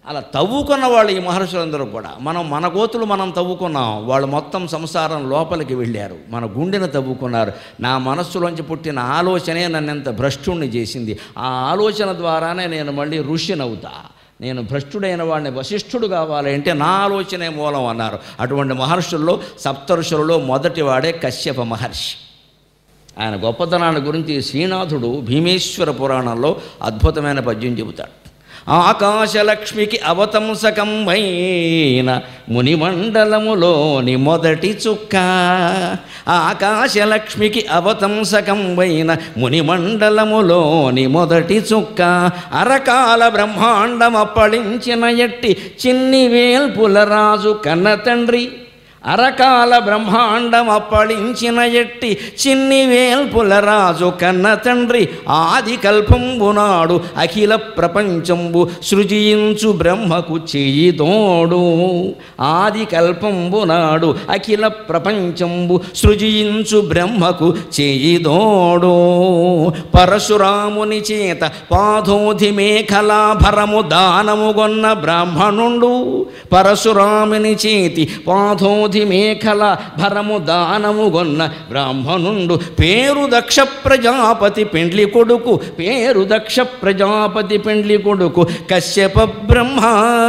అలా తవ్వుకున్న వాళ్ళు ఈ మహర్షులందరూ కూడా మనం మన గోతులు మనం తవ్వుకున్నాం వాళ్ళు మొత్తం సంసారం లోపలికి వెళ్ళారు మన గుండెను తవ్వుకున్నారు నా మనస్సులోంచి పుట్టిన ఆలోచనే నన్ను ఎంత భ్రష్టుణ్ణి చేసింది ఆ ఆలోచన ద్వారానే నేను మళ్ళీ ఋషినవుతా నేను భ్రష్టుడైన వాడిని వశిష్ఠుడు కావాలి అంటే నా ఆలోచనే మూలం అన్నారు అటువంటి మహర్షుల్లో సప్తఋషులలో మొదటివాడే కశ్యప మహర్షి ఆయన గొప్పతనాన్ని గురించి శ్రీనాథుడు భీమేశ్వర పురాణంలో అద్భుతమైన పద్యం చెబుతాడు ఆకాశలక్ష్మికి అవతంసకంబైన మునిమండలములోని మొదటి చుక్క ఆకాశలక్ష్మికి అవతంసకంబైన మునిమండలములోని మొదటి చుక్క అరకాల బ్రహ్మాండమప్పళించిన ఎట్టి చిన్ని వేల్పుల రాజు కన్న తండ్రి అరకాల బ్రహ్మాండం అప్పళించిన ఎట్టి చిన్ని వేల్పుల రాజు కన్న తండ్రి ఆది కల్పంబునాడు అఖిల ప్రపంచంబు సృజించు బ్రహ్మకు చెయ్యి తోడు ఆది కల్పంబునాడు అఖిల ప్రపంచంబు సృజించు బ్రహ్మకు చెయ్యి తోడు పరశురాముని చేత పాదోధి మేఖలాభరము దానముగొన్న బ్రాహ్మణుండు పరశురాముని చేతి పాదోధి మేఖల భరము దానముగొన్న బ్రాహ్మణుండు పేరు దక్ష ప్రజాపతి పెండ్లి కొడుకు పేరు దక్ష ప్రజాపతి పెండ్లి కొడుకు కశ్యప బ్రహ్మ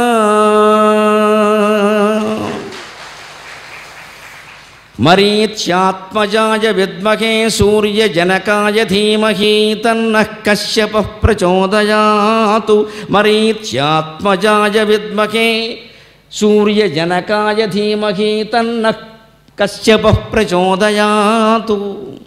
మరీత్యాత్మజాయ విద్మహే సూర్యజనకాయ ధీమహి తన్నః కశ్యప ప్రచోదయాతు మరీత్యాత్మజాయ విద్మహే సూర్యజనకాయ ధీమహి తన్నః కశ్యప ప్రచోదయాతు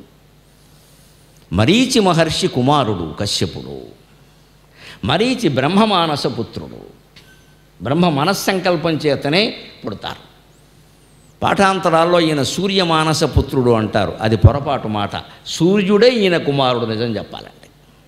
మరీచి మహర్షి కుమారుడు కశ్యపుడు మరీచి బ్రహ్మమానస పుత్రుడు బ్రహ్మ మనస్సంకల్పం చేతనే పుడతారు పాఠాంతరాల్లో ఈయన సూర్యమానస పుత్రుడు అంటారు అది పొరపాటు మాట సూర్యుడే ఈయన కుమారుడు నిజం చెప్పాలంటే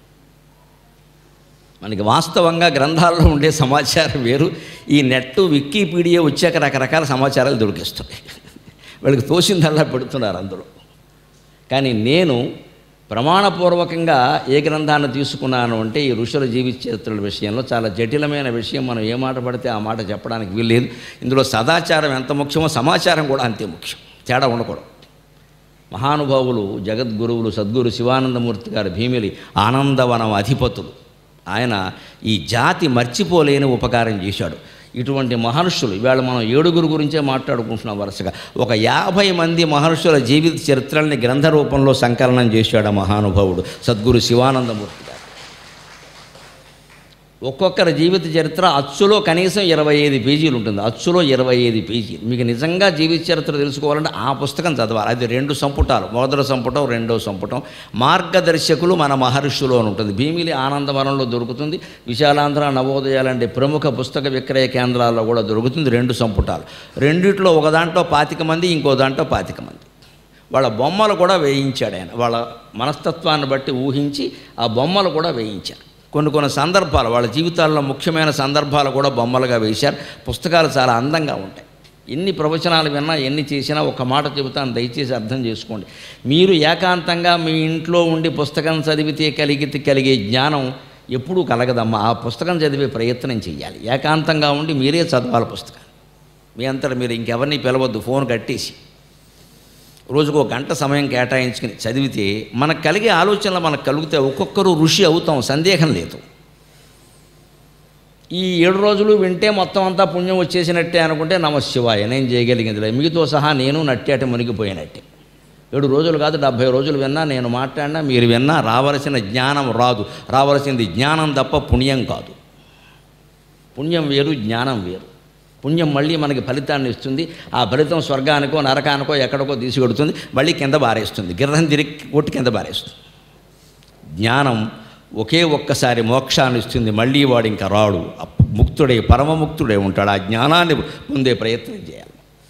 మనకి వాస్తవంగా గ్రంథాల్లో ఉండే సమాచారం వేరు ఈ నెట్ వికీపీడియా వచ్చాక రకరకాల సమాచారాలు దొరికిస్తున్నాయి వీళ్ళకి తోసిందల్లా పెడుతున్నారు అందులో కానీ నేను ప్రమాణపూర్వకంగా ఏ గ్రంథాన్ని తీసుకున్నాను అంటే ఈ ఋషుల జీవిత చరిత్రల విషయంలో చాలా జటిలమైన విషయం మనం ఏ మాట పడితే ఆ మాట చెప్పడానికి వీల్లేదు ఇందులో సదాచారం ఎంత ముఖ్యమో సమాచారం కూడా అంతే ముఖ్యం తేడా ఉండకూడదు మహానుభావులు జగద్గురువులు సద్గురు శివానందమూర్తి గారు భీమిలి ఆనందవనం అధిపతులు ఆయన ఈ జాతి మర్చిపోలేని ఉపకారం చేశాడు ఇటువంటి మహర్షులు ఇవాళ మనం ఏడుగురు గురించే మాట్లాడుకుంటున్నాం వరుసగా ఒక యాభై మంది మహర్షుల జీవిత చరిత్రల్ని గ్రంథ రూపంలో సంకలనం చేశాడు ఆ మహానుభావుడు సద్గురు శివానందమూర్తి గారు ఒక్కొక్కరి జీవిత చరిత్ర అచ్చులో కనీసం ఇరవై ఐదు పేజీలు ఉంటుంది అచ్చులో ఇరవై ఐదు పేజీలు మీకు నిజంగా జీవిత చరిత్ర తెలుసుకోవాలంటే ఆ పుస్తకం చదవాలి అది రెండు సంపుటాలు మొదటి సంపుటం రెండో సంపుటం మార్గదర్శకులు మన మహర్షులు అని ఉంటుంది భీమిలి ఆనందవనంలో దొరుకుతుంది విశాలాంధ్ర నవోదయ లాంటి ప్రముఖ పుస్తక విక్రయ కేంద్రాల్లో కూడా దొరుకుతుంది రెండు సంపుటాలు రెండిట్లో ఒక దాంట్లో పాతిక మంది ఇంకో దాంట్లో పాతిక మంది వాళ్ళ బొమ్మలు కూడా వేయించాడు ఆయన వాళ్ళ మనస్తత్వాన్ని బట్టి ఊహించి ఆ బొమ్మలు కూడా వేయించారు కొన్ని కొన్ని సందర్భాలు వాళ్ళ జీవితాల్లో ముఖ్యమైన సందర్భాలు కూడా బొమ్మలుగా వేశారు పుస్తకాలు చాలా అందంగా ఉంటాయి ఎన్ని ప్రవచనాలు విన్నా ఎన్ని చేసినా ఒక మాట చెబుతాను దయచేసి అర్థం చేసుకోండి మీరు ఏకాంతంగా మీ ఇంట్లో ఉండి పుస్తకం చదివితే కలిగితే కలిగే జ్ఞానం ఎప్పుడూ కలగదమ్మా ఆ పుస్తకం చదివే ప్రయత్నం చేయాలి ఏకాంతంగా ఉండి మీరే చదవాలి పుస్తకం మీ అంతటా మీరు ఇంకెవరిని పిలవద్దు ఫోన్ కట్టేసి రోజుకు ఒక గంట సమయం కేటాయించుకుని చదివితే మనకు కలిగే ఆలోచనలు మనకు కలిగితే ఒక్కొక్కరు ఋషి అవుతాం సందేహం లేదు ఈ ఏడు రోజులు వింటే మొత్తం అంతా పుణ్యం వచ్చేసినట్టే అనుకుంటే నమశివాయ నేను చేయగలిగింది లేదు మీతో సహా నేను నట్టేట మునిగిపోయినట్టే ఏడు రోజులు కాదు డెబ్భై రోజులు విన్నా నేను మాట్లాడినా మీరు విన్నా రావలసిన జ్ఞానం రాదు రావలసింది జ్ఞానం తప్ప పుణ్యం కాదు పుణ్యం వేరు జ్ఞానం వేరు పుణ్యం మళ్ళీ మనకి ఫలితాన్ని ఇస్తుంది ఆ ఫలితం స్వర్గానికో నరకానికో ఎక్కడికో తీసుకెడుతుంది మళ్ళీ కింద బారేస్తుంది గిర్రం తిరిగి కొట్టి కింద బారేస్తుంది జ్ఞానం ఒకే ఒక్కసారి మోక్షాన్ని ఇస్తుంది మళ్ళీ వాడు ఇంకా రాడు అప్- ముక్తుడై పరమముక్తుడై ఉంటాడు ఆ జ్ఞానాన్ని పొందే ప్రయత్నం చేయాలి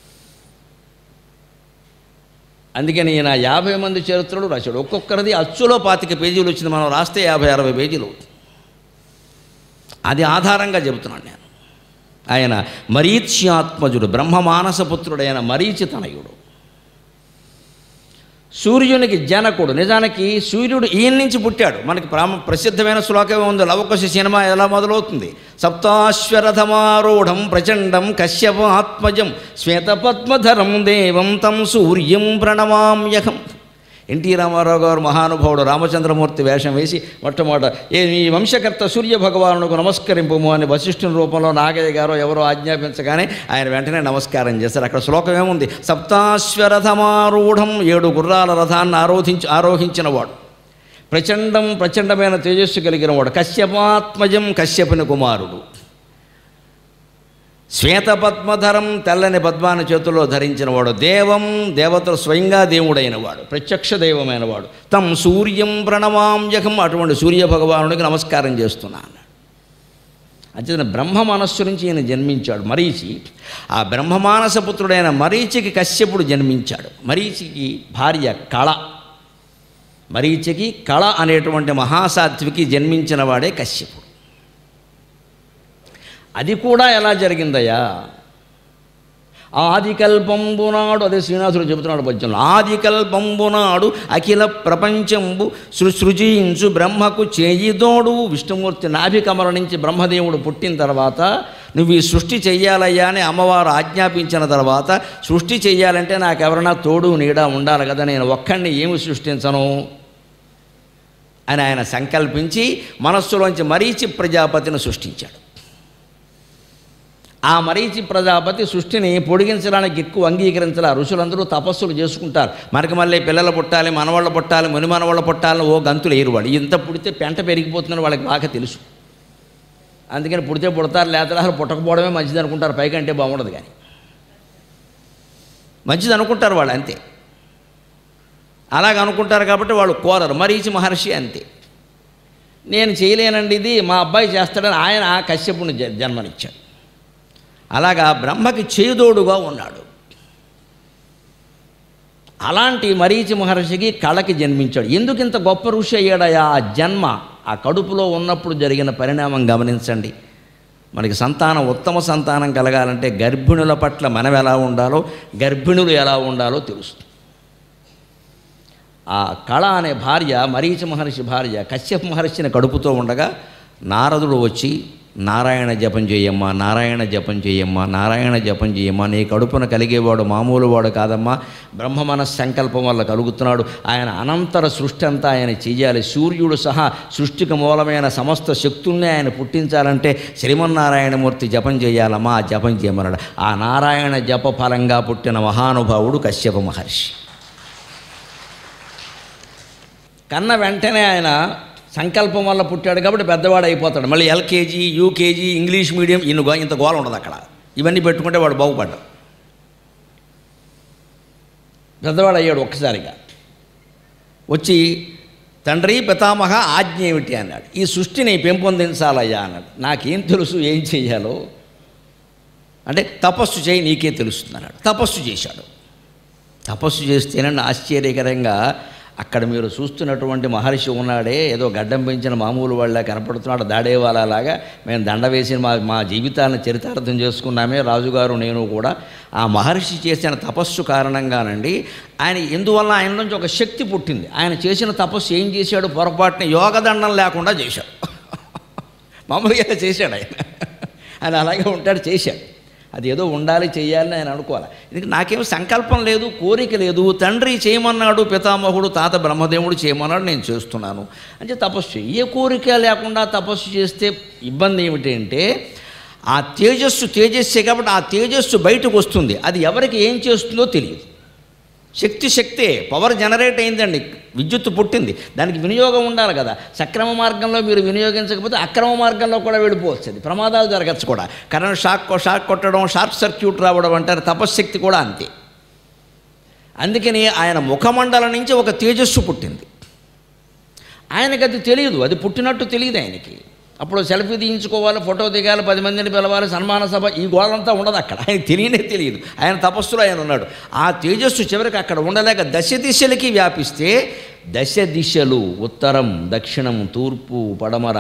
అందుకని ఈయన యాభై మంది చరిత్రలు రాశాడు ఒక్కొక్కరిది అచ్చులో పాతిక పేజీలు వచ్చింది మనం రాస్తే యాభై అరవై పేజీలు అవుతుంది అది ఆధారంగా చెబుతున్నాను నేను ఆయన మరీచ్యాత్మజుడు బ్రహ్మమానసపుత్రుడైన మరీచి తనయుడు సూర్యునికి జనకుడు నిజానికి సూర్యుడు ఈయన నుంచి పుట్టాడు మనకి ప్రామ ప్రసిద్ధమైన శ్లోకమే ఉంది లవకుశ సినిమా ఎలా మొదలవుతుంది సప్తాశ్వరథమారూఢం ప్రచండం కశ్యపాత్మజం శ్వేతపద్మధరం దేవం తం సూర్యం ప్రణమామ్యహం ఎన్టీ రామారావు గారు మహానుభావుడు రామచంద్రమూర్తి వేషం వేసి మొట్టమొదట ఏ ఈ వంశకర్త సూర్య భగవానుకు నమస్కరింపము అని వశిష్ఠుని రూపంలో నాగయ్య గారు ఎవరో ఆజ్ఞాపించగానే ఆయన వెంటనే నమస్కారం చేస్తారు అక్కడ శ్లోకం ఏముంది సప్తాశ్వరథమారూఢం ఏడు గుర్రాల రథాన్ని ఆరోధించి ఆరోహించిన వాడు ప్రచండం ప్రచండమైన తేజస్సు కలిగిన వాడు కశ్యపాత్మజం కశ్యపుని కుమారుడు శ్వేతపద్మధరం తెల్లని పద్మాన్ని చేతుల్లో ధరించిన వాడు దేవం దేవతలు స్వయంగా దేవుడైన వాడు ప్రత్యక్ష దైవమైన వాడు తం సూర్యం ప్రణమాంజకం అటువంటి సూర్య భగవానుడికి నమస్కారం చేస్తున్నాను అంచేతన బ్రహ్మ మనస్సు నుంచి ఈయన జన్మించాడు మరీచి ఆ బ్రహ్మమానస పుత్రుడైన మరీచికి కశ్యపుడు జన్మించాడు మరీచికి భార్య కళ మరీచికి కళ అనేటువంటి మహాసాత్వికి జన్మించిన వాడే కశ్యపుడు అది కూడా ఎలా జరిగిందయ్యా ఆదికల్పంబునాడు అదే శ్రీనాథుడు చెబుతున్నాడు పద్యంలో ఆదికల్పంబునాడు అఖిల ప్రపంచంబు సృసృజించు బ్రహ్మకు చేయిదోడు విష్ణుమూర్తి నాభికమల నుంచి బ్రహ్మదేవుడు పుట్టిన తర్వాత నువ్వు ఈ సృష్టి చెయ్యాలయ్యా అని అమ్మవారు ఆజ్ఞాపించిన తర్వాత సృష్టి చెయ్యాలంటే నాకు ఎవరైనా తోడు నీడ ఉండాలి కదా నేను ఒక్కడిని ఏమి సృష్టించను అని ఆయన సంకల్పించి మనస్సులోంచి మరీచి ప్రజాపతిని సృష్టించాడు ఆ మరీచి ప్రజాపతి సృష్టిని పొడిగించడానికి ఎక్కువ అంగీకరించాలి ఆ ఋషులందరూ తపస్సులు చేసుకుంటారు మనకి మళ్ళీ పిల్లలు పుట్టాలి మనవాళ్ళు పుట్టాలి ముని మనవాళ్ళు పుట్టాలని ఓ గంతులు ఏరు వాళ్ళు ఇంత పుడితే పెంట పెరిగిపోతుందని వాళ్ళకి బాగా తెలుసు అందుకని పుడితే పుడతారు లేకపోతే అసలు పుట్టకపోవడమే మంచిది అనుకుంటారు పైకంటే బాగుండదు కానీ మంచిది అనుకుంటారు వాళ్ళు అంతే అలాగ అనుకుంటారు కాబట్టి వాళ్ళు కోరరు మరీచి మహర్షి అంతే నేను చేయలేనండి ఇది మా అబ్బాయి చేస్తాడని ఆయన ఆ కశ్యపుని జ- జన్మనిచ్చాడు అలాగా బ్రహ్మకి చేదోడుగా ఉన్నాడు అలాంటి మరీచి మహర్షికి కళకి జన్మించాడు ఎందుకు ఇంత గొప్ప ఋషి అయ్యాడయా ఆ జన్మ ఆ కడుపులో ఉన్నప్పుడు జరిగిన పరిణామం గమనించండి మనకి సంతానం ఉత్తమ సంతానం కలగాలంటే గర్భిణుల పట్ల మనం ఎలా ఉండాలో గర్భిణులు ఎలా ఉండాలో తెలుస్తుంది ఆ కళ అనే భార్య మరీచ మహర్షి భార్య కశ్యప మహర్షిని కడుపుతో ఉండగా నారదుడు వచ్చి నారాయణ జపం చేయమ్మా నారాయణ జపం చేయమ్మా నారాయణ జపం చేయమ్మా నీ కడుపున కలిగేవాడు మామూలు వాడు కాదమ్మా బ్రహ్మ మన సంకల్పం వల్ల కలుగుతున్నాడు ఆయన అనంతర సృష్టి అంతా ఆయన చెయ్యాలి సూర్యుడు సహా సృష్టికి మూలమైన సమస్త శక్తుల్ని ఆయన పుట్టించాలంటే శ్రీమన్నారాయణమూర్తి జపం చేయాలమ్మా ఆ జపం చేయమన్నాడు ఆ నారాయణ జప ఫలంగా పుట్టిన మహానుభావుడు కశ్యప మహర్షి కన్న వెంటనే ఆయన సంకల్పం వల్ల పుట్టాడు కాబట్టి పెద్దవాడు అయిపోతాడు మళ్ళీ ఎల్కేజీ యూకేజీ ఇంగ్లీష్ మీడియం ఇన్ని గో- ఇంత గోల ఉండదు అక్కడ ఇవన్నీ పెట్టుకుంటే వాడు బాగుపడ్డాడు పెద్దవాడు అయ్యాడు ఒక్కసారిగా వచ్చి తండ్రి పితామహ ఆజ్ఞ ఏమిటి అన్నాడు ఈ సృష్టిని పెంపొందించాలయ్యా అన్నాడు నాకేం తెలుసు ఏం చెయ్యాలో అంటే తపస్సు చేయి నీకే తెలుస్తుంది అన్నాడు తపస్సు చేశాడు తపస్సు చేస్తేనండి ఆశ్చర్యకరంగా అక్కడ మీరు చూస్తున్నటువంటి మహర్షి ఉన్నాడే ఏదో గడ్డం పెంచిన మామూలు వాళ్ళ కనపడుతున్నాడు దాడేవాళ్ళలాగా మేము దండ వేసి మా మా జీవితాలను చరితార్థం చేసుకున్నామే రాజుగారు నేను కూడా ఆ మహర్షి చేసిన తపస్సు కారణంగానండి ఆయన ఎందువల్ల ఆయన నుంచి ఒక శక్తి పుట్టింది ఆయన చేసిన తపస్సు ఏం చేశాడు పొరపాటున యోగదండం లేకుండా చేశాడు మామూలుగా చేశాడు ఆయన ఆయన అలాగే ఉంటాడు చేశాడు అది ఏదో ఉండాలి చేయాలని ఆయన అనుకోవాలి ఇది నాకేం సంకల్పం లేదు కోరిక లేదు తండ్రి చేయమన్నాడు పితామహుడు తాత బ్రహ్మదేవుడు చేయమన్నాడు నేను చేస్తున్నాను అంటే తపస్సు చేయి. ఏ కోరిక లేకుండా తపస్సు చేస్తే ఇబ్బంది ఏమిటంటే ఆ తేజస్సు తేజస్సే కాబట్టి ఆ తేజస్సు బయటకు వస్తుంది అది ఎవరికి ఏం చేస్తుందో తెలియదు శక్తి శక్తే పవర్ జనరేట్ అయిందండి విద్యుత్తు పుట్టింది దానికి వినియోగం ఉండాలి కదా సక్రమ మార్గంలో మీరు వినియోగించకపోతే అక్రమ మార్గంలో కూడా వెళ్ళిపోవచ్చు అది ప్రమాదాలు జరగచ్చు కూడా కరెంట్ షాక్ షాక్ కొట్టడం షార్ట్ సర్క్యూట్ రావడం అంటారు తపశ్శక్తి కూడా అంతే అందుకని ఆయన ముఖమండలం నుంచి ఒక తేజస్సు పుట్టింది ఆయనకి అది తెలియదు అది పుట్టినట్టు తెలియదు ఆయనకి అప్పుడు సెల్ఫీ తీయించుకోవాలి ఫోటో దిగాలి పది మందిని పిలవాలి సన్మాన సభ ఈ గోళంతా ఉండదు అక్కడ ఆయన తెలియనే తెలియదు ఆయన తపస్సులో ఆయన ఉన్నాడు ఆ తేజస్సు చివరికి అక్కడ ఉండలేక దశ దిశలకి వ్యాపిస్తే దశ దిశలు ఉత్తరం దక్షిణం తూర్పు పడమర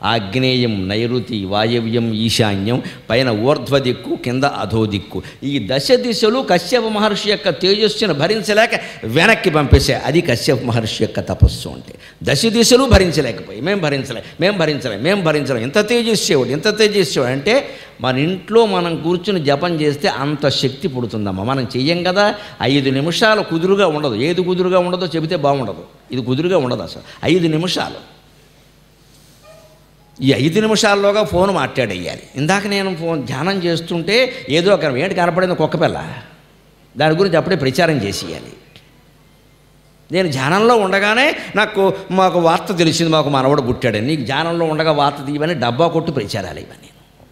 ఆగ్నేయం నైరుతి వాయవ్యం ఈశాన్యం పైన ఊర్ధ్వ దిక్కు కింద అధో దిక్కు ఈ దశ దిశలు కశ్యప మహర్షి యొక్క తేజస్సును భరించలేక వెనక్కి పంపేసే అది కశ్యప మహర్షి యొక్క తపస్సు అంటే దశ దిశలు భరించలేకపోయి మేము భరించలే మేము భరించలే మేము భరించలేం ఎంత తేజస్సేవాడు ఎంత తేజస్సేవాడు అంటే మన ఇంట్లో మనం కూర్చుని జపం చేస్తే అంత శక్తి పుడుతుందమ్మా మనం చెయ్యం కదా ఐదు నిమిషాలు కుదురుగా ఉండదు ఏది కుదురుగా ఉండదో చెబితే బాగుండదు ఇది కుదురుగా ఉండదు అసలు ఐదు నిమిషాలు ఈ ఐదు నిమిషాల్లోగా ఫోన్ మాట్లాడేయాలి ఇందాక నేను ఫోన్ ధ్యానం చేస్తుంటే ఏదో ఒక ఏంటి కనపడింది కుక్క పిల్ల దాని గురించి అప్పుడే ప్రచారం చేసేయాలి నేను ధ్యానంలో ఉండగానే నాకు మాకు వార్త తెలిసింది మాకు మనవడు పుట్టాడని నీకు ధ్యానంలో ఉండగా వార్త తీయమని డబ్బా కొట్టు ప్రచారాలు ఇవన్నీ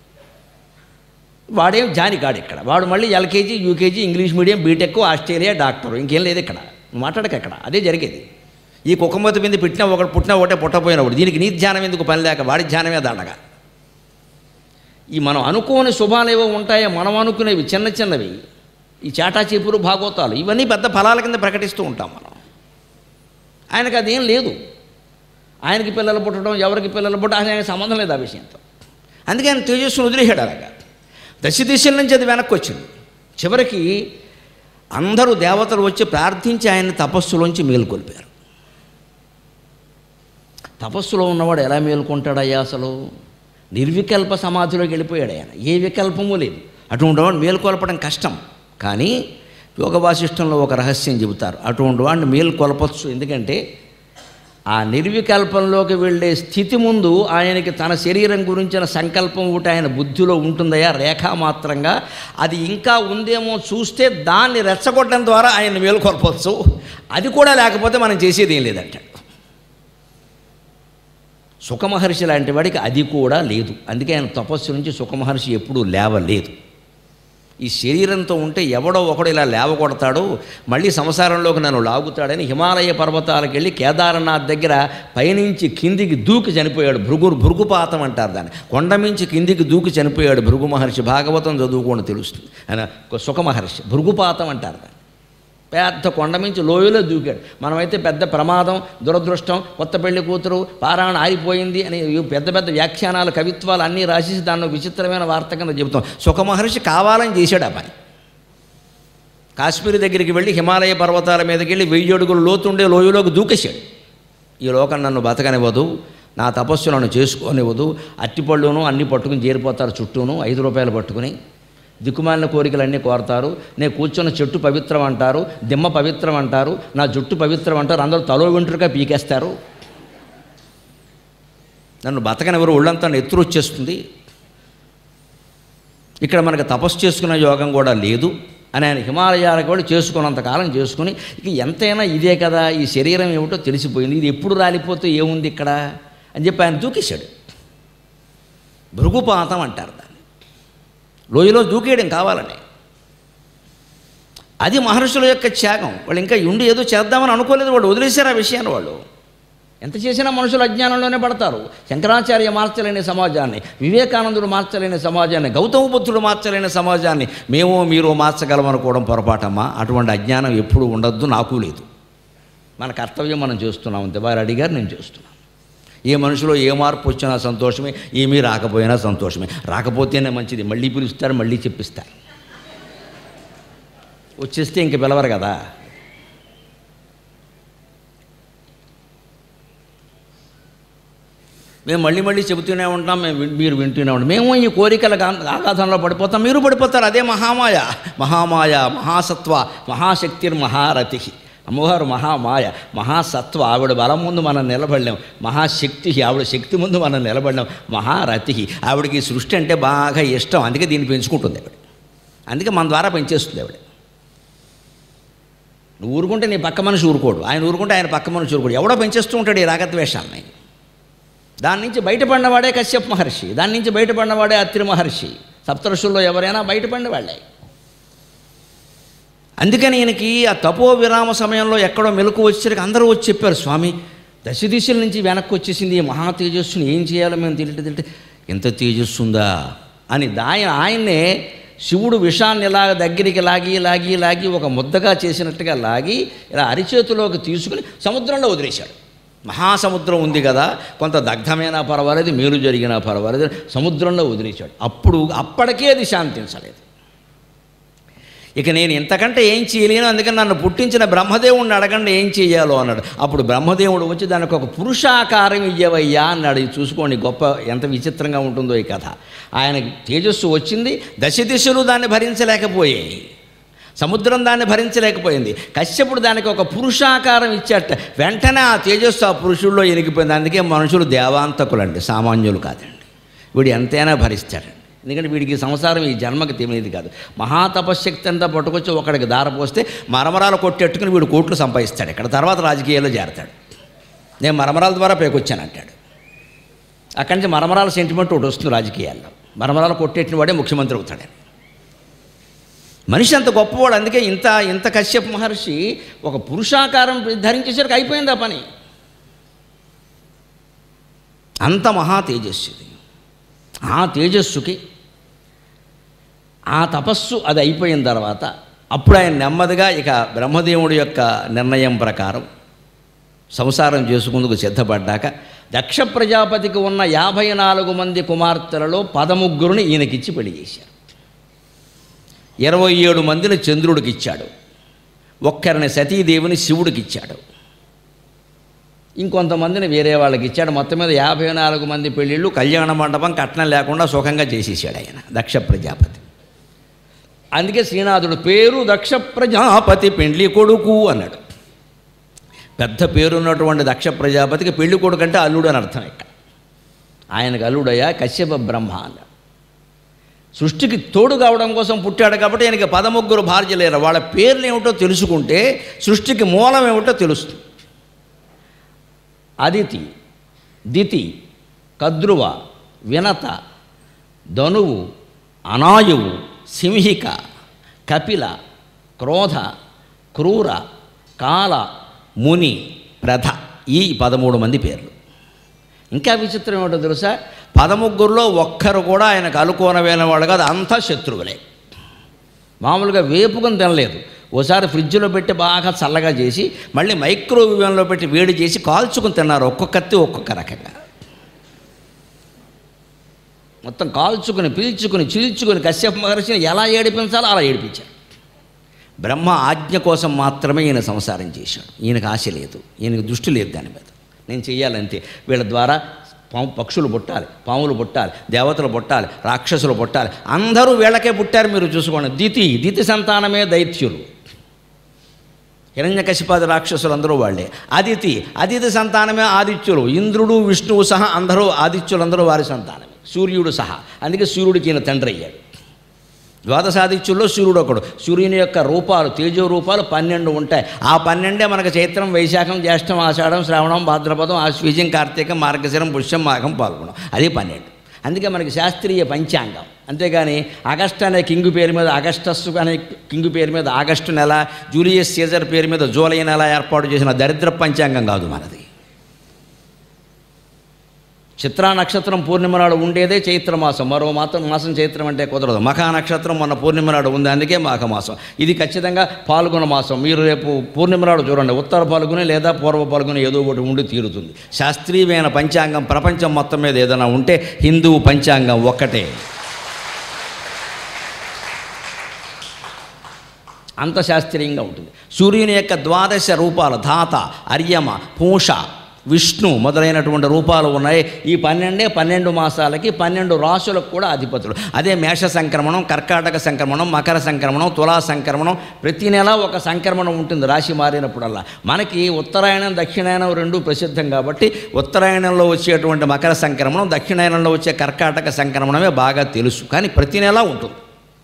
వాడేం జానికాడు ఇక్కడ వాడు మళ్ళీ LKG UKG English medium BTech Australia doctor ఇంకేం లేదు ఇక్కడ నువ్వు మాట్లాడక ఇక్కడ అదే జరిగేది ఈ కుక్కమతి మీద పెట్టినా ఒకటి పుట్టినా ఒకటే పుట్టపోయినప్పుడు దీనికి నీ ధ్యానం ఎందుకు పని లేక వాడి ధ్యానమే దండగా ఈ మనం అనుకోని శుభాలు ఏవో ఉంటాయో మనం అనుకునేవి చిన్న చిన్నవి ఈ చాటా చీపురు భాగవతాలు ఇవన్నీ పెద్ద ఫలాల కింద ప్రకటిస్తూ ఉంటాం మనం ఆయనకు అదేం లేదు ఆయనకి పిల్లలు పుట్టడం ఎవరికి పిల్లలు పుట్టడం ఆయనకి సంబంధం లేదు ఆ విషయంతో అందుకే ఆయన తేజస్సును వదిలేశాడు అలాగా దశ దిశల నుంచి అది వెనక్కి వచ్చింది చివరికి అందరూ దేవతలు వచ్చి ప్రార్థించి ఆయన తపస్సులోంచి మేలుకొల్పారు తపస్సులో ఉన్నవాడు ఎలా మేలుకుంటాడయ్యా అసలు నిర్వికల్ప సమాధిలోకి వెళ్ళిపోయాడు ఆయన ఏ వికల్పము లేదు అటువంటి వాడు మేలుకొల్పడం కష్టం కానీ యోగ వాసిష్టంలో ఒక రహస్యం చెబుతారు అటువంటి వాడిని మేలుకొల్పచ్చు ఎందుకంటే ఆ నిర్వికల్పంలోకి వెళ్ళే స్థితి ముందు ఆయనకి తన శరీరం గురించిన సంకల్పం ఒకటి ఆయన బుద్ధిలో ఉంటుందయా రేఖామాత్రంగా అది ఇంకా ఉందేమో చూస్తే దాన్ని రెచ్చగొట్టడం ద్వారా ఆయన మేలుకొల్పవచ్చు అది కూడా లేకపోతే మనం చేసేది ఏం లేదంటాడు సుఖమహర్షి లాంటి వాడికి అది కూడా లేదు అందుకే ఆయన తపస్సు నుంచి సుఖమహర్షి ఎప్పుడూ లేవలేదు ఈ శరీరంతో ఉంటే ఎవడో ఒకడు ఇలా లేవకొడతాడు మళ్ళీ సంసారంలోకి నన్ను లాగుతాడని హిమాలయ పర్వతాలకు వెళ్ళి కేదార్నాథ్ దగ్గర పైనుంచి కిందికి దూకి చనిపోయాడు భృగు భృగుపాతం అంటారు దాన్ని కొండ మించి కిందికి దూకి చనిపోయాడు భృగు మహర్షి భాగవతం చదువుకోండి తెలుస్తుంది ఆయన సుఖ మహర్షి భృగుపాతం అంటారు దాన్ని పెద్ద కొండ మించి లోయలో దూకాడు మనమైతే పెద్ద ప్రమాదం దురదృష్టం కొత్త పెళ్లి కూతురు పారాయణ ఆరిపోయింది అని ఈ పెద్ద పెద్ద వ్యాఖ్యానాలు కవిత్వాలు అన్నీ రాసేసి దానిలో విచిత్రమైన వార్త కింద చెబుతాం సుఖ మహర్షి కావాలని చేశాడు ఆ పని కాశ్మీర్ దగ్గరికి వెళ్ళి హిమాలయ పర్వతాల మీదకి వెళ్ళి వెయ్యి అడుగులు లోతుండే లోయలోకి దూకేశాడు ఈ లోకం నన్ను బతకనివ్వదు నా తపస్సు నన్ను చేసుకోనివ్వదు అట్టిపళ్ళును అన్ని పట్టుకుని చేరిపోతారు చుట్టూను ఐదు రూపాయలు పట్టుకుని దిక్కుమాలిన కోరికలన్నీ కోరతారు నేను కూర్చున్న చెట్టు పవిత్రం అంటారు దిమ్మ పవిత్రం అంటారు నా జుట్టు పవిత్రం అంటారు అందరూ తలో వెంట్రుగా పీకేస్తారు నన్ను బతకనెవరు ఒళ్ళంతా నెత్తురు వచ్చేస్తుంది ఇక్కడ మనకు తపస్సు చేసుకునే యోగం కూడా లేదు అని ఆయన హిమాలయాలకు కూడా చేసుకున్నంతకాలం చేసుకుని ఇక ఎంతైనా ఇదే కదా ఈ శరీరం ఏమిటో తెలిసిపోయింది ఇది ఎప్పుడు రాలిపోతే ఏముంది ఇక్కడ అని చెప్పి ఆయన దూకేశాడు భృగుపాతం అంటారు దాన్ని లోయలో దూకేయడం కావాలని అది మహర్షుల యొక్క త్యాగం వాళ్ళు ఇంకా ఉండి ఏదో చేద్దామని అనుకోలేదు వాళ్ళు వదిలేశారు ఆ విషయాన్ని వాళ్ళు ఎంత చేసినా మనుషులు అజ్ఞానంలోనే పడతారు శంకరాచార్య మార్చలేని సమాజాన్ని వివేకానందుడు మార్చలేని సమాజాన్ని గౌతమ బుద్ధుడు మార్చలేని సమాజాన్ని మేము మీరు మార్చగలమనుకోవడం పొరపాటమ్మా అటువంటి అజ్ఞానం ఎప్పుడు ఉండొద్దు నాకు లేదు మన కర్తవ్యం మనం చేస్తున్నాం అంతే వారు అడిగారు నేను చేస్తున్నాను ఏ మనిషిలో ఏ మార్పు వచ్చినా సంతోషమే ఏమీ రాకపోయినా సంతోషమే రాకపోతేనే మంచిది మళ్ళీ పిలుస్తారు మళ్ళీ చెప్పిస్తారు వచ్చేస్తే ఇంక పిలవరు కదా మేము మళ్ళీ మళ్ళీ చెబుతూనే ఉంటాం మేము విన్- మీరు వింటూనే ఉంటాం మేము ఈ కోరికల గా- ఆఘాతంలో పడిపోతాం మీరు పడిపోతారు అదే మహామాయ మహామాయ మహాసత్వ మహాశక్తిర్ మహారథి అమ్మవారు మహామాయ మహాసత్వ ఆవిడ బలం ముందు మనం నిలబడలేం మహాశక్తి ఆవిడ శక్తి ముందు మనం నిలబడలేం మహారథి ఆవిడకి ఈ సృష్టి అంటే బాగా ఇష్టం అందుకే దీన్ని పెంచుకుంటుంది ఆవిడ అందుకే మన ద్వారా పెంచేస్తుంది ఆవిడ నువ్వు ఊరుకుంటే నీ పక్క మనిషి ఊరుకోడు ఆయన ఊరుకుంటే ఆయన పక్క మనిషి ఊరుకోడు ఎవడో పెంచేస్తూ ఉంటాడు ఈ రాగద్వేషాలని దాని నుంచి బయటపడినవాడే కశ్యప్ మహర్షి దాని నుంచి బయటపడినవాడే అత్రి మహర్షి సప్తఋషుల్లో ఎవరైనా బయటపడిన వాళ్ళే అందుకని ఈయనకి ఆ తపో విరామ సమయంలో ఎక్కడో మెలకు వచ్చేసరికి అందరూ వచ్చి చెప్పారు స్వామి దశ దిశల నుంచి వెనక్కి వచ్చేసింది ఈ మహా తేజస్సుని ఏం చేయాలో మేము తింటే తింటే ఎంత తేజస్సు ఉందా అని దాయ ఆయన్నే శివుడు విషాన్ని ఇలా దగ్గరికి లాగి లాగి లాగి ఒక ముద్దగా చేసినట్టుగా లాగి ఇలా అరిచేతిలోకి తీసుకుని సముద్రంలో వదిలేశాడు మహాసముద్రం ఉంది కదా కొంత దగ్ధమైనా పర్వాలేదు మేలు జరిగినా పర్వాలేదు సముద్రంలో వదిలేశాడు అప్పుడు అప్పటికే అది శాంతించలేదు ఇక నేను ఇంతకంటే ఏం చేయలేను అందుకని నన్ను పుట్టించిన బ్రహ్మదేవుడిని అడగండి ఏం చేయాలో అన్నాడు అప్పుడు బ్రహ్మదేవుడు వచ్చి దానికి ఒక పురుషాకారం ఇయ్యవయ్యా అన్నాడు ఇది చూసుకోండి గొప్ప ఎంత విచిత్రంగా ఉంటుందో ఈ కథ ఆయన తేజస్సు వచ్చింది దశ దిశలు దాన్ని భరించలేకపోయాయి సముద్రం దాన్ని భరించలేకపోయింది కశ్యపుడు దానికి ఒక పురుషాకారం ఇచ్చాట వెంటనే ఆ తేజస్సు ఆ పురుషుల్లో ఎనిగిపోయింది అందుకే మనుషులు దేవాంతకులండి సామాన్యులు కాదండి వీడు ఎంతైనా భరిస్తాడండి ఎందుకంటే వీడికి సంసారం ఈ జన్మకి తెలియదు కాదు మహాతపశక్తి అంతా పట్టుకొచ్చి ఒకడికి దారపోస్తే మరమరాలు కొట్టెట్టుకుని వీడు కోట్లు సంపాదిస్తాడు ఇక్కడ తర్వాత రాజకీయాల్లో చేరతాడు నేను మరమరాల ద్వారా పైకొచ్చాను అంటాడు అక్కడి నుంచి మరమరాల సెంటిమెంట్ ఒకటి వస్తుంది రాజకీయాల్లో మరమరాలు కొట్టేటిన వాడే ముఖ్యమంత్రి అవుతాడని మనిషి అంత గొప్పవాడు అందుకే ఇంత ఇంత కశ్యప్ మహర్షి ఒక పురుషాకారం ధరించేసరికి అయిపోయింది ఆ పని అంత మహా తేజస్సుది ఆ తేజస్సుకి ఆ తపస్సు అది అయిపోయిన తర్వాత అప్పుడు ఆయన నెమ్మదిగా ఇక బ్రహ్మదేవుడి యొక్క నిర్ణయం ప్రకారం సంసారం చేసుకుందుకు సిద్ధపడ్డాక దక్ష ప్రజాపతికి ఉన్న యాభై నాలుగు మంది కుమార్తెలలో పదముగ్గురుని ఈయనకిచ్చి పెళ్లి చేశారు ఇరవై ఏడు మందిని చంద్రుడికి ఇచ్చాడు ఒక్కరిని సతీదేవిని శివుడికి ఇచ్చాడు ఇంకొంతమందిని వేరే వాళ్ళకి ఇచ్చాడు మొత్తం మీద యాభై నాలుగు మంది పెళ్ళిళ్ళు కళ్యాణ మండపం కట్నం లేకుండా సుఖంగా చేసేసాడు ఆయన దక్ష ప్రజాపతి అందుకే శ్రీనాథుడు పేరు దక్ష ప్రజాపతి పెండ్లి కొడుకు అన్నాడు పెద్ద పేరున్నటువంటి దక్ష ప్రజాపతికి పెళ్లి కొడుకు అంటే అల్లుడు అని అర్థం ఇక్కడ ఆయనకు అల్లుడయ్యా కశ్యప బ్రహ్మ అన్నాడు సృష్టికి తోడు కావడం కోసం పుట్టాడు కాబట్టి ఆయనకి పదముగ్గురు భార్యలేరు వాళ్ళ పేర్లు ఏమిటో తెలుసుకుంటే సృష్టికి మూలం ఏమిటో తెలుస్తుంది అదితి దితి కద్రువ వినత ధనువు అనాయువు సింహిక కపిల క్రోధ క్రూర కాల ముని ప్రధ ఈ పదమూడు మంది పేర్లు ఇంకా విచిత్రం ఏమిటో తెలుసా పదముగ్గురులో ఒక్కరు కూడా ఆయనకు అనుకోనమైన వాళ్ళు కాదు అంతా శత్రువులే మామూలుగా వేపుకొని తినలేదు ఓసారి ఫ్రిడ్జ్లో పెట్టి బాగా చల్లగా చేసి మళ్ళీ మైక్రోవేవ్లో పెట్టి వేడి చేసి కాల్చుకుని తిన్నారు ఒక్కొక్కత్తి ఒక్కొక్క రకంగా మొత్తం కాల్చుకుని పీల్చుకుని చీల్చుకుని కశ్యప మహర్షిని ఎలా ఏడిపించాలో అలా ఏడిపించారు బ్రహ్మ ఆజ్ఞ కోసం మాత్రమే ఈయన సంసారం చేశాడు ఈయనకు ఆశ లేదు ఈయనకు దృష్టి లేదు దాని మీద నేను చెయ్యాలంతే వీళ్ళ ద్వారా పాము పక్షులు పుట్టాలి పాములు పుట్టాలి దేవతలు పుట్టాలి రాక్షసులు పుట్టాలి అందరూ వీళ్ళకే పుట్టారు మీరు చూసుకోండి దితి దితి సంతానమే దైత్యులు హిరణ్యకశిపాది రాక్షసులు అందరూ వాళ్ళే అదితి అదితి సంతానమే ఆదిత్యులు ఇంద్రుడు విష్ణువు సహా అందరూ ఆదిత్యులందరూ వారి సంతానమే సూర్యుడు సహా అందుకే సూర్యుడికి ఈయన తండ్రి అయ్యాడు ద్వాదశాదిత్యుల్లో సూర్యుడు ఒకడు సూర్యుని యొక్క రూపాలు తేజో రూపాలు పన్నెండు ఉంటాయి ఆ పన్నెండే మనకు చైత్రం వైశాఖం జ్యేష్టం ఆషాఢం శ్రావణం భాద్రపదం ఆశ్వీజం కార్తీకం మార్గశిరం పుష్యం మాఘం పాల్గొనం అది పన్నెండు అందుకే మనకి శాస్త్రీయ పంచాంగం అంతేగాని ఆగస్ట్ అనే కింగు పేరు మీద ఆగస్టస్ అనే కింగు పేరు మీద ఆగస్టు నెల జూలియస్ సీజర్ పేరు మీద జూలై నెల ఏర్పాటు చేసిన దరిద్ర పంచాంగం కాదు మనది చిత్రా నక్షత్రం పూర్ణిమ నాడు ఉండేదే చైత్ర మాసం మరో మాత్రం మాసం చైత్రం అంటే కుదరదు మఖా నక్షత్రం మొన్న పూర్ణిమ నాడు ఉంది అందుకే మాఘమాసం ఇది ఖచ్చితంగా పాల్గొన మాసం మీరు రేపు పూర్ణిమ నాడు చూడండి ఉత్తర పాల్గొని లేదా పూర్వ పాల్గొని ఏదో ఒకటి ఉండి తీరుతుంది శాస్త్రీయమైన పంచాంగం ప్రపంచం మొత్తం మీద ఏదైనా ఉంటే హిందూ పంచాంగం ఒక్కటే అంత శాస్త్రీయంగా ఉంటుంది సూర్యుని యొక్క ద్వాదశ రూపాలు ధాత అర్యమ పూష విష్ణు మొదలైనటువంటి రూపాలు ఉన్నాయి ఈ పన్నెండే పన్నెండు మాసాలకి పన్నెండు రాశులకు కూడా అధిపతులు అదే మేష సంక్రమణం కర్కాటక సంక్రమణం మకర సంక్రమణం తులా సంక్రమణం ప్రతి నెల ఒక సంక్రమణం ఉంటుంది రాశి మారినప్పుడల్లా మనకి ఉత్తరాయణం దక్షిణాయనం రెండు ప్రసిద్ధం కాబట్టి ఉత్తరాయణంలో వచ్చేటువంటి మకర సంక్రమణం దక్షిణాయనంలో వచ్చే కర్కాటక సంక్రమణమే బాగా తెలుసు కానీ ప్రతి నెల ఉంటుంది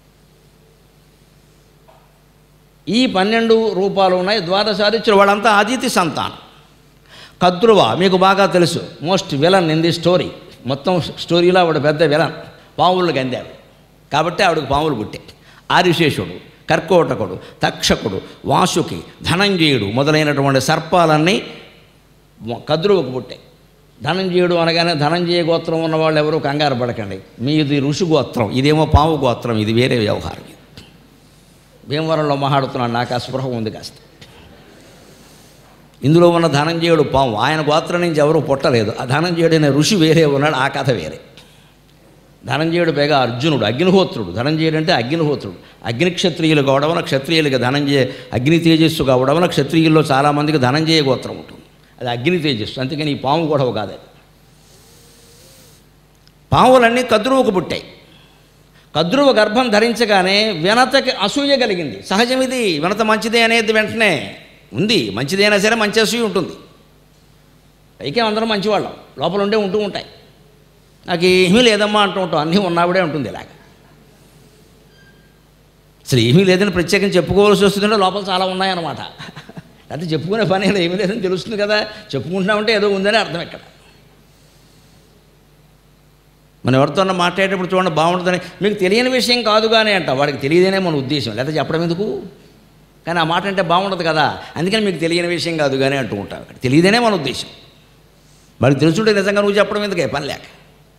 ఈ పన్నెండు రూపాలు ఉన్నాయి ద్వాదశాదిత్యులు వాళ్ళంతా అదితి సంతానం కద్రువ మీకు బాగా తెలుసు most villain in the story మొత్తం స్టోరీలో ఆవిడ పెద్ద విలన్ పాములు గందాడు కాబట్టి ఆవిడకు పాములు పుట్టాయి ఆరిశేషుడు కర్కోటకుడు తక్షకుడు వాసుకి ధనంజయుడు మొదలైనటువంటి సర్పాలన్నీ కద్రువకు పుట్టాయి ధనంజయుడు అనగానే ధనంజయ గోత్రం ఉన్న వాళ్ళు ఎవరు కంగారు పడకండి మీది ఋషి గోత్రం ఇదేమో పాము గోత్రం ఇది వేరే వ్యవహారం ఇది భీమవరంలో మాట్లాడుతున్నాను నాకు ఆ స్పృహ ఉంది కాస్త ఇందులో ఉన్న ధనంజయుడు పాము ఆయన గోత్రం నుంచి ఎవరు పుట్టలేదు ఆ ధనంజయుడు అనే ఋషి వేరే ఉన్నాడు ఆ కథ వేరే ధనంజయుడు పైగా అర్జునుడు అగ్నిహోత్రుడు ధనంజయుడు అంటే అగ్నిహోత్రుడు అగ్ని క్షత్రియులు కావడం క్షత్రియులకి ధనంజయ అగ్ని తేజస్సు కావడం క్షత్రియుల్లో చాలామందికి ధనంజయ గోత్రం ఉంటుంది అది అగ్ని తేజస్సు అందుకని ఈ పాము గొడవ కాదు అది పాములన్నీ కద్రువుకు పుట్టాయి కద్రువ గర్భం ధరించగానే వినతకి అసూయ కలిగింది సహజం ఇది వినత మంచిదే అనేది వెంటనే ఉంది మంచిదైనా సరే మంచి అసూయ ఉంటుంది పైకే అందరం మంచివాళ్ళం లోపల ఉండే ఉంటూ ఉంటాయి నాకు ఏమీ లేదమ్మా అంటూ ఉంటాం అన్నీ ఉన్నావిడే ఉంటుంది ఇలాగ అసలు ఏమీ లేదని ప్రత్యేకంగా చెప్పుకోవాల్సి వస్తుందంటే లోపల చాలా ఉన్నాయన్నమాట అయితే చెప్పుకునే పని ఏమీ లేదని తెలుస్తుంది కదా చెప్పుకుంటున్నామంటే ఏదో ఉందని అర్థం ఇక్కడ మనం ఎవరితో మాట్లాడేటప్పుడు చూడండి బాగుంటుందని మీకు తెలియని విషయం కాదు కానీ అంట వాడికి తెలియదేనే మన ఉద్దేశం లేకపోతే చెప్పడం ఎందుకు కానీ ఆ మాట అంటే బాగుండదు కదా అందుకని మీకు తెలియని విషయం కాదు కానీ అంటూ ఉంటాం ఇక్కడ తెలియదేనే మన ఉద్దేశం వాడికి తెలుసుంటే నిజంగా నువ్వు చెప్పడం ఎందుకే పని లేక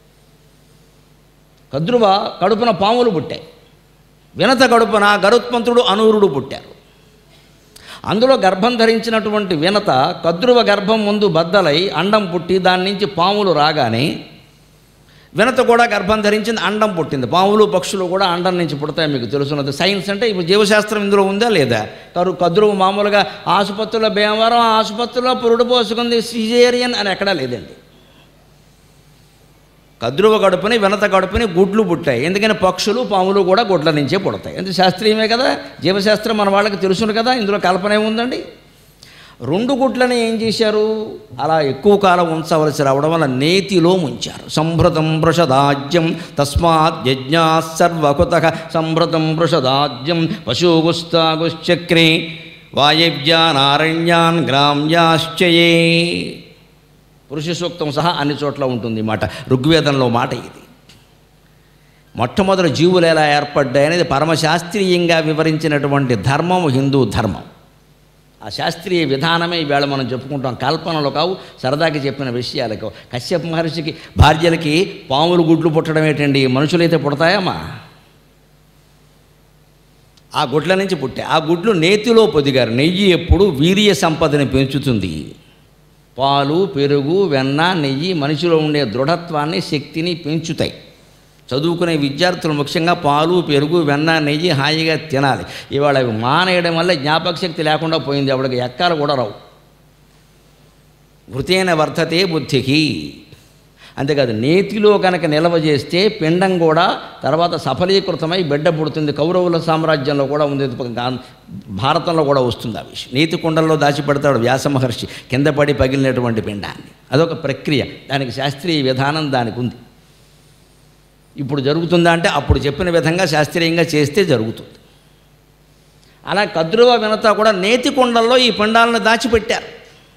కద్రువ కడుపున పాములు పుట్టాయి వినత కడుపున గరుత్మంతుడు అనూరుడు పుట్టారు అందులో గర్భం ధరించినటువంటి వినత కద్రువ గర్భం ముందు బద్దలై అండం పుట్టి దాని నుంచి పాములు రాగానే వినత కూడా గర్భం ధరించింది అండం పుట్టింది పాములు పక్షులు కూడా అండం నుంచి పుడతాయి మీకు తెలుసున్నది సైన్స్ అంటే ఇప్పుడు జీవశాస్త్రం ఇందులో ఉందా లేదా కరు కదురు మామూలుగా ఆసుపత్రిలో భీమవరం ఆసుపత్రిలో పురుడు పోసుకుంది సిజేరియన్ అని ఎక్కడా లేదండి కద్రువ గడుపుని వినత గడుపుని గుడ్లు పుట్టాయి ఎందుకని పక్షులు పాములు కూడా గుడ్ల నుంచే పుడతాయి ఎందుకు శాస్త్రీయమే కదా జీవశాస్త్రం మన వాళ్ళకి తెలుసును కదా ఇందులో కల్పన ఏముందండి రెండు గుడ్లని ఏం చేశారు అలా ఎక్కువ కాలం ఉంచవలసి రావడం వల్ల నేతిలో ముంచారు సంభృతం వృషదాజ్యం తస్మాత్ యజ్ఞా సర్వకుత సంభృతం వృషదాజ్యం పశుగుస్తాగుశ్చక్రే వాయవ్యానారణ్యాన్ గ్రామ్యాశ్చయే పురుష సూక్తం సహా అన్ని చోట్ల ఉంటుంది ఈ మాట ఋగ్వేదంలో మాట ఇది మొట్టమొదటి జీవులు ఎలా ఏర్పడ్డాయి అనేది పరమశాస్త్రీయంగా వివరించినటువంటి ధర్మం హిందూ ధర్మం ఆ శాస్త్రీయ విధానమే ఈవేళ మనం చెప్పుకుంటాం కల్పనలు కావు సరదాకి చెప్పిన విషయాలకు కశ్యప మహర్షికి భార్యలకి పాములు గుడ్లు పుట్టడం ఏంటండి మనుషులైతే పుడతాయమ్మా ఆ గుడ్ల నుంచి పుట్టాయి ఆ గుడ్లు నేతిలో పొదిగారు నెయ్యి ఎప్పుడు వీర్య సంపదని పెంచుతుంది పాలు పెరుగు వెన్న నెయ్యి మనిషిలో ఉండే దృఢత్వాన్ని శక్తిని పెంచుతాయి చదువుకునే విద్యార్థులు ముఖ్యంగా పాలు పెరుగు వెన్న నెయ్యి హాయిగా తినాలి ఇవాళ అవి మానేయడం వల్ల జ్ఞాపక శక్తి లేకుండా పోయింది ఆవిడకి ఎక్కాలు కూడా రావు వృతేన వర్ధతే బుద్ధికి అంతేకాదు నేతిలో కనుక నిల్వ చేస్తే పిండం కూడా తర్వాత సఫలీకృతమై బిడ్డ పుడుతుంది కౌరవుల సామ్రాజ్యంలో కూడా ఉంది గా- భారతంలో కూడా వస్తుంది ఆ విషయం నేతి కుండల్లో దాచిపెడతాడు వ్యాస మహర్షి కింద పడి పగిలినటువంటి పిండాన్ని అదొక ప్రక్రియ దానికి శాస్త్రీయ విధానం దానికి ఉంది ఇప్పుడు జరుగుతుందా అంటే అప్పుడు చెప్పిన విధంగా శాస్త్రీయంగా చేస్తే జరుగుతుంది అలా కద్రువ వినత కూడా నేతి కుండల్లో ఈ పిండాలను దాచిపెట్టారు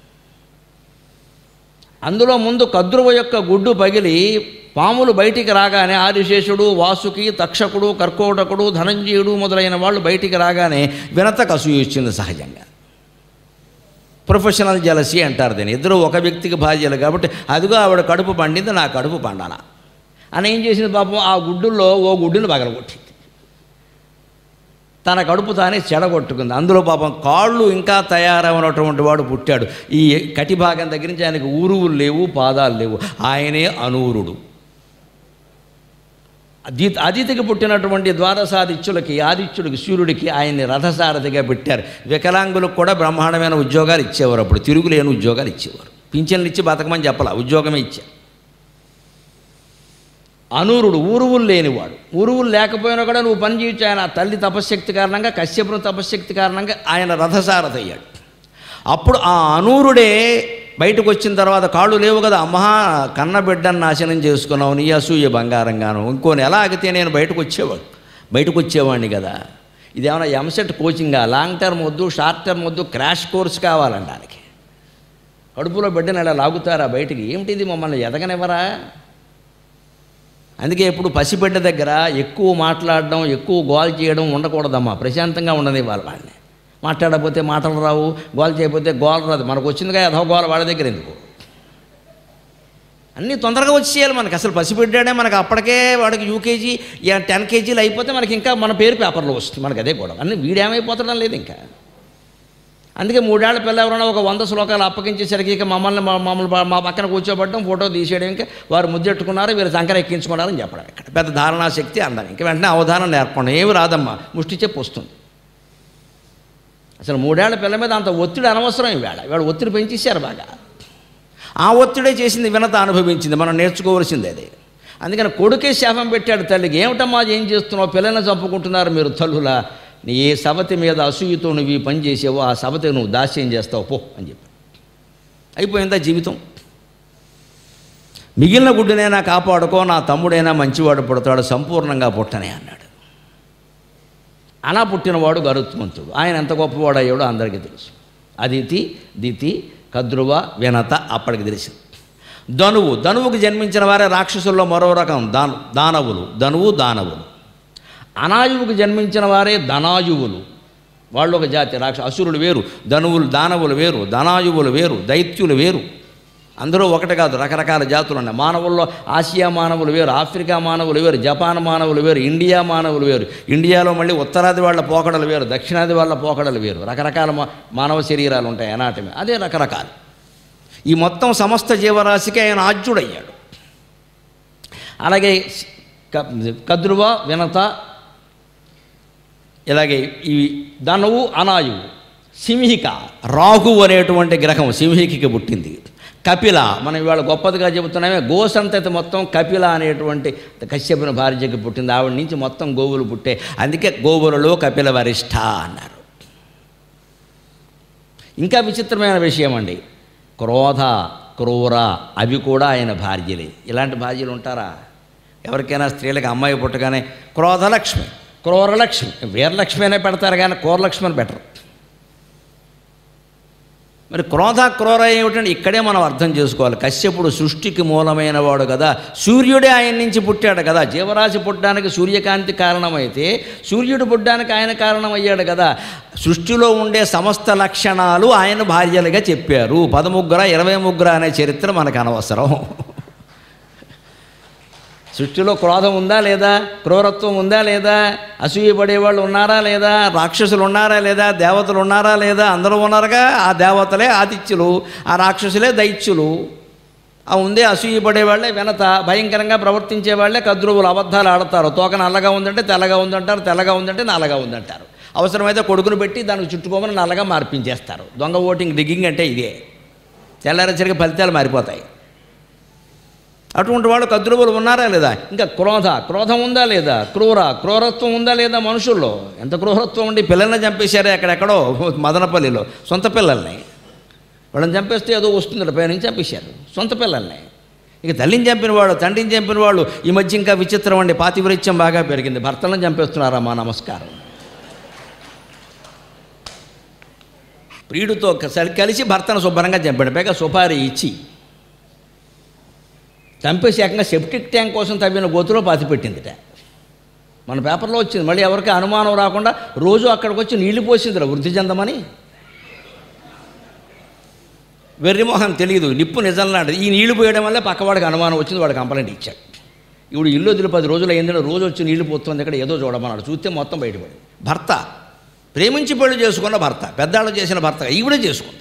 అందులో ముందు కద్రువ యొక్క గుడ్డు పగిలి పాములు బయటికి రాగానే ఆదిశేషుడు వాసుకి తక్షకుడు కర్కోటకుడు ధనంజయుడు మొదలైన వాళ్ళు బయటికి రాగానే వినతకు అసూయ ఇచ్చింది సహజంగా ప్రొఫెషనల్ జలసీ అంటారు దీన్ని ఇద్దరు ఒక వ్యక్తికి భార్యలు కాబట్టి అదిగో ఆవిడ కడుపు పండింది నా కడుపు పండాల అని ఏం చేసింది పాపం ఆ గుడ్డుల్లో ఓ గుడ్డుని పగలగొట్టింది తన కడుపు తానే చెడగొట్టుకుంది అందులో పాపం కాళ్ళు ఇంకా తయారైనటువంటి వాడు పుట్టాడు ఈ కటి భాగం దగ్గర నుంచి ఆయనకు ఊరువులు లేవు పాదాలు లేవు ఆయనే అనూరుడు అదీ అదితికి పుట్టినటువంటి ద్వాదశాదిత్యులకి ఆదిత్యుడికి సూర్యుడికి ఆయన్ని రథసారథిగా పెట్టారు వికలాంగులకు కూడా బ్రహ్మాండమైన ఉద్యోగాలు ఇచ్చేవారు అప్పుడు తిరుగులేని ఉద్యోగాలు ఇచ్చేవారు పింఛన్లు ఇచ్చి బతకమని చెప్పాల ఉద్యోగమే ఇచ్చారు అనూరుడు ఊరువులు లేనివాడు ఊరువులు లేకపోయినా కూడా నువ్వు పని చేయొచ్చు ఆయన తల్లి తపశ్శక్తి కారణంగా కశ్యపుని తపశ్శక్తి కారణంగా ఆయన రథసారథి అయ్యాడు అప్పుడు ఆ అనూరుడే బయటకు వచ్చిన తర్వాత కాళ్ళు లేవు కదా అమ్మా కన్న బిడ్డను నాశనం చేసుకున్నావు నీ అసూయ బంగారంగాను ఇంకో నెల ఆగితే నేను బయటకు వచ్చేవాడు బయటకు వచ్చేవాడిని కదా ఇదేమన్నా ఎంసెట్ కోచింగా లాంగ్ టర్మ్ వద్దు షార్ట్ టర్మ్ వద్దు క్రాష్ కోర్స్ కావాలండి దానికి కడుపులో బిడ్డను ఎలా లాగుతారా బయటికి ఏమిటిది మమ్మల్ని ఎదగనివ్వరా అందుకే ఎప్పుడు పసిబిడ్డ దగ్గర ఎక్కువ మాట్లాడడం ఎక్కువ గోల్ చేయడం ఉండకూడదమ్మా ప్రశాంతంగా ఉండని వాళ్ళ వాళ్ళని మాట్లాడకపోతే మాటలు రావు గోల్ చేయకపోతే గోల్ రాదు మనకు వచ్చిందిగా యథో గోల వాళ్ళ దగ్గర ఎందుకు అన్నీ తొందరగా వచ్చేయాలి మనకి అసలు పసిబిడ్డాడే మనకి అప్పటికే వాడికి యూకేజీ టెన్ కేజీలు అయిపోతే మనకి ఇంకా మన పేరు పేపర్లో వస్తుంది మనకి అదే కూడా అన్నీ వీడేమైపోతడం లేదు ఇంకా అందుకే మూడేళ్ల పిల్ల ఎవరైనా ఒక వంద శ్లోకాలు అప్పగించేసరికి ఇక మమ్మల్ని మా- మమ్మల్ని మా- మా పక్కన కూర్చోబెట్టడం ఫోటో తీసేయడం ఇంకా వారు ముద్దెట్టుకున్నారు వీరు సంకర ఎక్కించుకున్నారని చెప్పడం ఇక్కడ పెద్ద ధారణా శక్తి అందం ఇంకా వెంటనే అవధానం నేర్పడం ఏమి రాదమ్మా ముష్టి చెప్పు వస్తుంది అసలు మూడేళ్ల పిల్ల మీద అంత ఒత్తిడి అనవసరం ఈవేళ ఇవాళ ఒత్తిడి పెంచేశారు బాగా ఆ ఒత్తిడే చేసింది వినత అనుభవించింది మనం నేర్చుకోవాల్సింది అది అందుకని కొడుకే శాపం పెట్టాడు తల్లికి ఏమిటమ్మా ఏం చేస్తున్నావు పిల్లల్ని చంపుకుంటున్నారు మీరు తల్లులా నీ ఏ సవతి మీద అసూయతో నువ్వు ఈ పని చేసావో ఆ సవతి నువ్వు దాస్యం చేస్తావు పో అని చెప్పి అయిపోయిందా జీవితం మిగిలిన గుడ్డునైనా కాపాడుకో నా తమ్ముడైనా మంచివాడు పుడతాడు సంపూర్ణంగా పుట్టనే అన్నాడు అలా పుట్టినవాడు గరుత్మంతుడు ఆయన ఎంత గొప్పవాడు అయ్యాడో అందరికీ తెలుసు అదితి దితి కద్రువ వినత అప్పటికి తెలుసు ధనువు ధనువుకి జన్మించిన వారే రాక్షసుల్లో మరో రకం దాను దానవులు ధనువు దానవులు అనాయువుకు జన్మించిన వారే ధనాయువులు వాళ్ళు ఒక జాతి రాక్ష అసురులు వేరు ధనువులు దానవులు వేరు ధనాయువులు వేరు దైత్యులు వేరు అందరూ ఒకటి కాదు రకరకాల జాతులు ఉన్నాయి మానవుల్లో ఆసియా మానవులు వేరు ఆఫ్రికా మానవులు వేరు జపాన్ మానవులు వేరు ఇండియా మానవులు వేరు ఇండియాలో మళ్ళీ ఉత్తరాది వాళ్ళ పోకడలు వేరు దక్షిణాది వాళ్ళ పోకడలు వేరు రకరకాల మా- మానవ శరీరాలు ఉంటాయి అనాటమి అదే రకరకాలు ఈ మొత్తం సమస్త జీవరాశికి ఆయన ఆజ్యుడయ్యాడు అలాగే క- కద్రువ వినత ఇలాగే ఈ ధనువు అనాయువు సింహిక రాహు అనేటువంటి గ్రహం సింహికి పుట్టింది కపిల మనం ఇవాళ గొప్పదిగా చెబుతున్నామే గోసంతతి మొత్తం కపిల అనేటువంటి కశ్యపుని భార్యకి పుట్టింది ఆవిడ నుంచి మొత్తం గోవులు పుట్టే అందుకే గోవులలో కపిల వరిష్ఠ అన్నారు ఇంకా విచిత్రమైన విషయం అండి క్రోధ క్రూర అవి కూడా ఆయన భార్యలే ఇలాంటి భార్యలు ఉంటారా ఎవరికైనా స్త్రీలకు అమ్మాయి పుట్టగానే క్రోధలక్ష్మి క్రూరలక్ష్మి వీరలక్ష్మి అనే పెడతారు కానీ క్రూరలక్ష్మి అని పెట్టరు మరి క్రోధ క్రూర ఏమిటంటే ఇక్కడే మనం అర్థం చేసుకోవాలి కశ్యపుడు సృష్టికి మూలమైన వాడు కదా సూర్యుడే ఆయన నుంచి పుట్టాడు కదా జీవరాశి పుట్టడానికి సూర్యకాంతి కారణమైతే సూర్యుడు పుట్టడానికి ఆయన కారణమయ్యాడు కదా సృష్టిలో ఉండే సమస్త లక్షణాలు ఆయన భార్యలుగా చెప్పారు పదముగ్గుర ఇరవై ముగ్గుర అనే చరిత్ర మనకు అనవసరం సృష్టిలో క్రోధం ఉందా లేదా క్రూరత్వం ఉందా లేదా అసూయపడేవాళ్ళు ఉన్నారా లేదా రాక్షసులు ఉన్నారా లేదా దేవతలు ఉన్నారా లేదా అందరూ ఉన్నారుగా ఆ దేవతలే ఆదిత్యులు ఆ రాక్షసులే దైత్యులు ఆ ఉందే అసూయపడే వాళ్ళే వినత భయంకరంగా ప్రవర్తించే వాళ్ళే కద్రువులు అబద్ధాలు ఆడతారు తోక నల్లగా ఉందంటే తెల్లగా ఉందంటారు తెల్లగా ఉందంటే నల్లగా ఉందంటారు అవసరమైతే కొడుకును పెట్టి దానికి చుట్టుకోమని నల్లగా మార్పించేస్తారు దొంగ ఓటింగ్ డిగ్గింగ్ అంటే ఇదే తెల్లారచరికి ఫలితాలు మారిపోతాయి అటువంటి వాళ్ళు కద్రువులు ఉన్నారా లేదా ఇంకా క్రోధ క్రోధం ఉందా లేదా క్రూర క్రూరత్వం ఉందా లేదా మనుషుల్లో ఎంత క్రూరత్వం ఉండి పిల్లల్ని చంపేశారే అక్కడెక్కడో మదనపల్లిలో సొంత పిల్లల్ని వాళ్ళని చంపేస్తే ఏదో వస్తుంది పై నుంచి చంపేశారు సొంత పిల్లల్ని ఇక తల్లిని చంపిన వాళ్ళు తండ్రిని చంపిన వాళ్ళు ఈ మధ్య ఇంకా విచిత్రం అండి పాతివృత్యం బాగా పెరిగింది భర్తలను చంపేస్తున్నారమ్మా నమస్కారం ప్రియుడితో కస- కలిసి భర్తను శుభ్రంగా చంపాడు పైగా సుపారీ ఇచ్చి చంపేసి ఏకంగా సెప్టిక్ ట్యాంక్ కోసం తవ్విన గోతులో పాతిపెట్టిందిట మన పేపర్లో వచ్చింది మళ్ళీ ఎవరికి అనుమానం రాకుండా రోజు అక్కడికి వచ్చి నీళ్లు పోసిందిరా వృద్ధి చెందమని వెర్రిమోహం తెలియదు నిప్పు నిజం లాంటిది ఈ నీళ్లు పోయడం వల్ల పక్కవాడికి అనుమానం వచ్చింది వాడు కంప్లైంట్ ఇచ్చాడు ఇప్పుడు ఇల్లు వదిలి పది రోజులు అయిందంటే రోజు వచ్చి నీళ్లు పోతుంది ఇక్కడ ఏదో చూడమన్నాడు చూస్తే మొత్తం బయటపడి భర్త ప్రేమించి పెళ్లి చేసుకున్న భర్త పెద్దాళ్ళు చేసిన భర్త ఈవిడే చేసుకుంది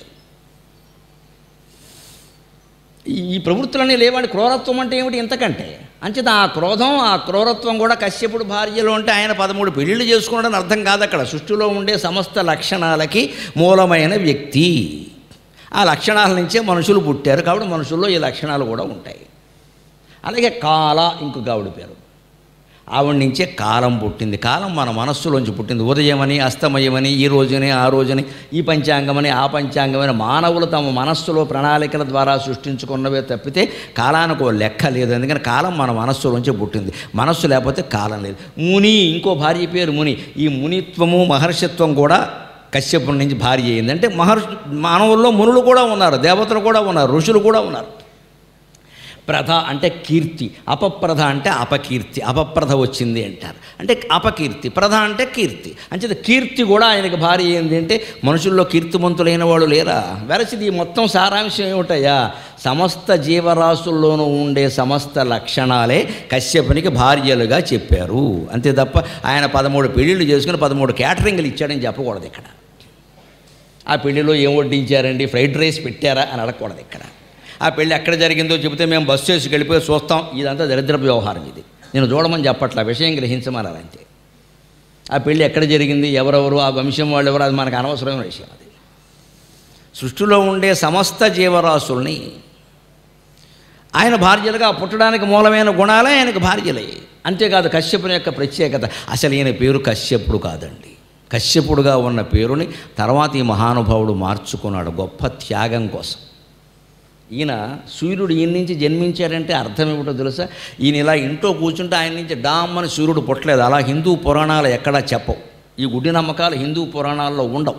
ఈ- ఈ ప్రవృత్తులన్నీ లేవాడి క్రూరత్వం అంటే ఏమిటి ఇంతకంటే అంచేత ఆ క్రోధం ఆ క్రూరత్వం కూడా కశ్యపుడు భార్యలో ఉంటే ఆయన పదమూడు పెళ్ళిళ్ళు చేసుకున్నాడని అర్థం కాదు అక్కడ సృష్టిలో ఉండే సమస్త లక్షణాలకి మూలమైన వ్యక్తి ఆ లక్షణాల నుంచే మనుషులు పుట్టారు కాబట్టి మనుషుల్లో ఈ లక్షణాలు కూడా ఉంటాయి అలాగే కాల ఇంకొక ఆవిడ పేరు ఆవిడ నుంచే కాలం పుట్టింది కాలం మన మనస్సులోంచి పుట్టింది ఉదయమని అస్తమయమని ఈ రోజుని ఆ రోజుని ఈ పంచాంగమని ఆ పంచాంగమని మానవులు తమ మనస్సులో ప్రణాళికల ద్వారా సృష్టించుకున్నవే తప్పితే కాలానికి ఓ లెక్క లేదు ఎందుకని కాలం మన మనస్సులోంచి పుట్టింది మనస్సు లేకపోతే కాలం లేదు ముని ఇంకో భార్య పేరు ముని ఈ మునిత్వము మహర్షిత్వం కూడా కశ్యపుడి నుంచి భార్య అయింది అంటే మహర్షి మానవుల్లో మునులు కూడా ఉన్నారు దేవతలు కూడా ఉన్నారు ఋషులు కూడా ఉన్నారు ప్రధ అంటే కీర్తి అపప్రధ అంటే అపకీర్తి అపప్రధ వచ్చింది అంటారు అంటే అపకీర్తి ప్రధ అంటే కీర్తి అంచేత కీర్తి కూడా ఆయనకి భార్య ఏంది అంటే మనుషుల్లో కీర్తిమంతులైన వాళ్ళు లేరా వెరసిది ఈ మొత్తం సారాంశం ఏమిటయ్యా సమస్త జీవరాశుల్లోనూ ఉండే సమస్త లక్షణాలే కశ్యపునికి భార్యలుగా చెప్పారు అంతే తప్ప ఆయన పదమూడు పెళ్ళిళ్ళు చేసుకుని పదమూడు క్యాటరింగ్లు ఇచ్చాడని చెప్పకూడదు ఇక్కడ ఆ పెళ్లిలో ఏం వడ్డించారండి ఫ్రైడ్ రైస్ పెట్టారా అని అడగకూడదు ఇక్కడ ఆ పెళ్ళి ఎక్కడ జరిగిందో చెబితే మేము బస్సు చేసి వెళ్ళిపోయి చూస్తాం ఇదంతా దరిద్రపు వ్యవహారం ఇది నేను చూడమని చెప్పట్లా విషయం గ్రహించమన్నారు అంతే ఆ పెళ్ళి ఎక్కడ జరిగింది ఎవరెవరు ఆ వంశం వాళ్ళు ఎవరు అది మనకు అనవసరమైన విషయం అది సృష్టిలో ఉండే సమస్త జీవరాశుల్ని ఆయన భార్యలుగా పుట్టడానికి మూలమైన గుణాలే ఆయనకు భార్యలే అంతేకాదు కశ్యపుని యొక్క ప్రత్యేకత అసలు ఈయన పేరు కశ్యపుడు కాదండి కశ్యపుడుగా ఉన్న పేరుని తర్వాత ఈ మహానుభావుడు మార్చుకున్నాడు గొప్ప త్యాగం కోసం ఈయన సూర్యుడు ఈయన నుంచి జన్మించాడంటే అర్థం ఏమిటో తెలుసా ఈయన ఇలా ఇంట్లో కూర్చుంటే ఆయన నుంచి డామ్ అని సూర్యుడు పుట్టలేదు అలా హిందూ పురాణాలు ఎక్కడా చెప్పవు ఈ గుడ్డి నమ్మకాలు హిందూ పురాణాల్లో ఉండవు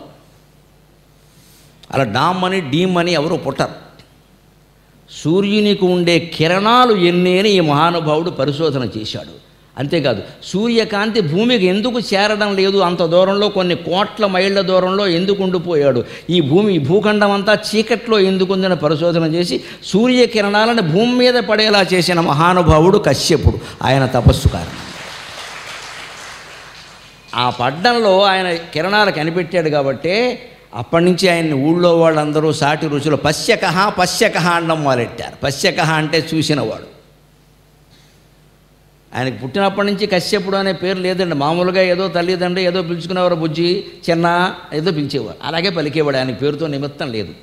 అలా డామ్ అని డీమ్ అని ఎవరు పుట్టరు సూర్యునికి ఉండే కిరణాలు ఎన్ని అని ఈ మహానుభావుడు పరిశోధన చేశాడు అంతేకాదు సూర్యకాంతి భూమికి ఎందుకు చేరడం లేదు అంత దూరంలో కొన్ని కోట్ల మైళ్ళ దూరంలో ఎందుకు ఉండిపోయాడు ఈ భూమి ఈ భూఖండం అంతా చీకట్లో ఎందుకుందని పరిశోధన చేసి సూర్యకిరణాలను భూమి మీద పడేలా చేసిన మహానుభావుడు కశ్యపుడు ఆయన తపస్సు కారణం ఆ పడ్డంలో ఆయన కిరణాలు కనిపెట్టాడు కాబట్టే అప్పటి నుంచి ఆయన్ని ఊళ్ళో వాళ్ళందరూ సాటి రుచులు పశ్యకహ పశ్యకహ అనడం మొదలెట్టారు పశ్యకహ అంటే చూసినవాడు ఆయనకు పుట్టినప్పటి నుంచి కశ్యపుడు అనే పేరు లేదండి మామూలుగా ఏదో తల్లిదండ్రి ఏదో పిలుచుకునేవారు బుజ్జి చిన్న ఏదో పిలిచేవారు అలాగే పలికేవాడు ఆయనకి పేరుతో నిమిత్తం లేదు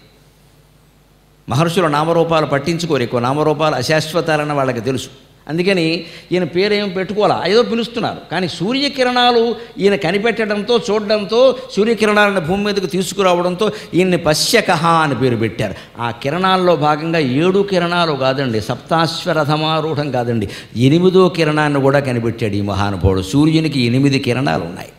మహర్షుల నామరూపాలు పట్టించుకోరు ఎక్కువ నామరూపాలు అశాశ్వతాలని వాళ్ళకి తెలుసు అందుకని ఈయన పేరేం పెట్టుకోవాలా ఏదో పిలుస్తున్నారు కానీ సూర్యకిరణాలు ఈయన కనిపెట్టడంతో చూడడంతో సూర్యకిరణాలను భూమి మీదకు తీసుకురావడంతో ఈయన్ని పశ్యకహ అని పేరు పెట్టారు ఆ కిరణాల్లో భాగంగా ఏడు కిరణాలు కాదండి సప్తాశ్వరథమారూఢం కాదండి ఎనిమిదో కిరణాన్ని కూడా కనిపెట్టాడు ఈ మహానుభావుడు సూర్యునికి ఎనిమిది కిరణాలు ఉన్నాయి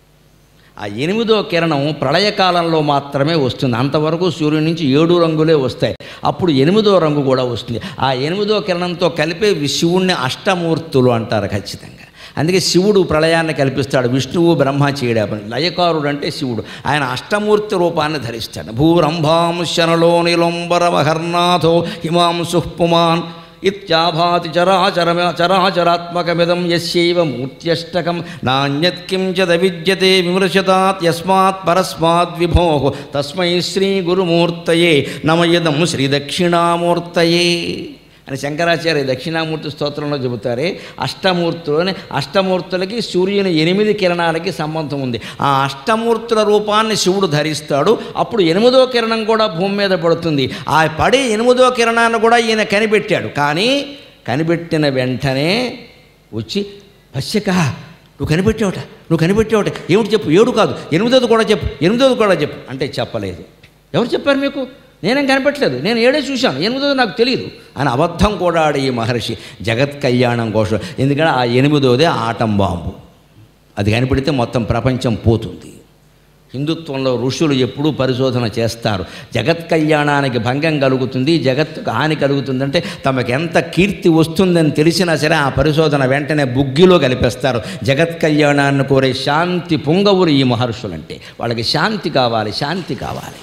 ఆ ఎనిమిదో కిరణం ప్రళయకాలంలో మాత్రమే వస్తుంది అంతవరకు సూర్యుడి నుంచి ఏడు రంగులే వస్తాయి అప్పుడు ఎనిమిదో రంగు కూడా వస్తుంది ఆ ఎనిమిదో కిరణంతో కలిపే శివుణ్ణి అష్టమూర్తులు అంటారు ఖచ్చితంగా అందుకే శివుడు ప్రళయాన్ని కల్పిస్తాడు విష్ణువు బ్రహ్మ చేయడం లయకారుడు అంటే శివుడు ఆయన అష్టమూర్తి రూపాన్ని ధరిస్తాడు భూరంభాంశనలో నిలంబరమహర్నాథో హిమాంశు పుమాన్ ఇత్యాభాతి చరాచరమ చరాచరాత్మకమిదం యస్యైవ మూర్త్యష్టకం నాణ్యత్ కించద విద్యతే విమృశతాత్ యస్మాత్ పరస్మాద్ విభో తస్మై శ్రీ గురుమూర్తయే నమయదం శ్రీ దక్షిణామూర్తయే అని శంకరాచార్య దక్షిణామూర్తి స్తోత్రంలో చెబుతారే అష్టమూర్తులని అష్టమూర్తులకి సూర్యుని ఎనిమిది కిరణాలకి సంబంధం ఉంది ఆ అష్టమూర్తుల రూపాన్ని శివుడు ధరిస్తాడు అప్పుడు ఎనిమిదో కిరణం కూడా భూమి మీద పడుతుంది ఆ పడే ఎనిమిదో కిరణాన్ని కూడా ఈయన కనిపెట్టాడు కానీ కనిపెట్టిన వెంటనే వచ్చి పశ్యక నువ్వు కనిపెట్టావుట నువ్వు కనిపెట్టావుట ఏమిటి చెప్పు ఏడు కాదు ఎనిమిదోది కూడా చెప్పు ఎనిమిదోది కూడా చెప్పు అంటే చెప్పలేదు ఎవరు చెప్పారు మీకు నేనేం కనిపెట్టలేదు నేను ఏడే చూశాను ఎనిమిదోది నాకు తెలియదు అని అబద్ధం కూడా ఆడే ఈ మహర్షి జగత్ కళ్యాణం కోసం ఎందుకంటే ఆ ఎనిమిదోదే ఆటం బాంబు అది కనిపెడితే మొత్తం ప్రపంచం పోతుంది హిందుత్వంలో ఋషులు ఎప్పుడూ పరిశోధన చేస్తారు జగత్ కళ్యాణానికి భంగం కలుగుతుంది జగత్తుకు హాని కలుగుతుందంటే తమకు ఎంత కీర్తి వస్తుందని తెలిసినా సరే ఆ పరిశోధన వెంటనే బుగ్గిలో కలిపేస్తారు జగత్ కళ్యాణాన్ని కోరే శాంతి పొంగవులు ఈ మహర్షులంటే వాళ్ళకి శాంతి కావాలి శాంతి కావాలి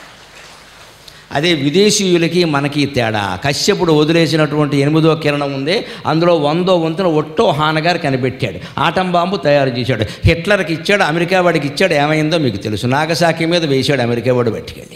అదే విదేశీయులకి మనకి తేడా కశ్యపుడు వదిలేసినటువంటి ఎనిమిదో కిరణం ఉంది అందులో వందో వంతున ఒట్టో హానగారు కనిపెట్టాడు ఆటం బాంబు తయారు చేశాడు హిట్లర్కి ఇచ్చాడు అమెరికా వాడికి ఇచ్చాడు ఏమైందో మీకు తెలుసు నాగసాకి మీద వేశాడు అమెరికా వాడు పట్టుకెళ్ళి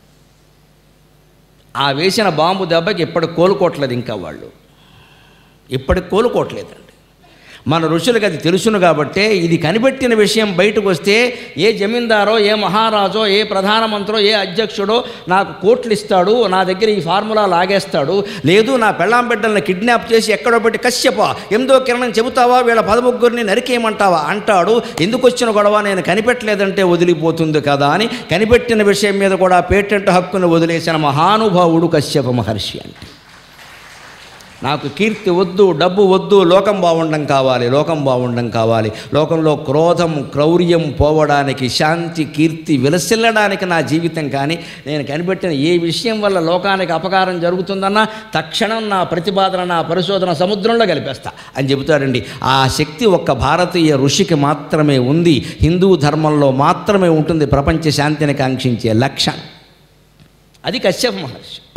ఆ వేసిన బాంబు దెబ్బకి ఇప్పటి కోలుకోవట్లేదు ఇంకా వాళ్ళు ఇప్పటికి కోలుకోవట్లేదండి మన ఋషులకు అది తెలుసును కాబట్టే ఇది కనిపెట్టిన విషయం బయటకు వస్తే ఏ జమీందారో ఏ మహారాజో ఏ ప్రధానమంత్రో ఏ అధ్యక్షుడో నాకు కోట్లు ఇస్తాడు నా దగ్గర ఈ ఫార్ములా లాగేస్తాడు లేదు నా పెళ్ళాం బిడ్డల్ని కిడ్నాప్ చేసి ఎక్కడో పెట్టి కశ్యప ఎందో కిరణం చెబుతావా వీళ్ళ పదముగ్గురిని నరికేయమంటావా అంటాడు ఎందుకు వచ్చిన గొడవ నేను కనిపెట్టలేదంటే వదిలిపోతుంది కదా అని కనిపెట్టిన విషయం మీద కూడా పేటెంట్ హక్కును వదిలేసిన మహానుభావుడు కశ్యప మహర్షి అంటే నాకు కీర్తి వద్దు డబ్బు వద్దు లోకం బాగుండడం కావాలి లోకం బాగుండడం కావాలి లోకంలో క్రోధం క్రౌర్యం పోవడానికి శాంతి కీర్తి విలసిల్లడానికి నా జీవితం కానీ నేను కనిపెట్టిన ఏ విషయం వల్ల లోకానికి అపకారం జరుగుతుందన్నా తక్షణం నా ప్రతిపాదన నా పరిశోధన సముద్రంలో కలిపేస్తా అని చెబుతాడండి ఆ శక్తి ఒక్క భారతీయ ఋషికి మాత్రమే ఉంది హిందూ ధర్మంలో మాత్రమే ఉంటుంది ప్రపంచ శాంతిని కాంక్షించే లక్షణం అది కశ్యప మహర్షి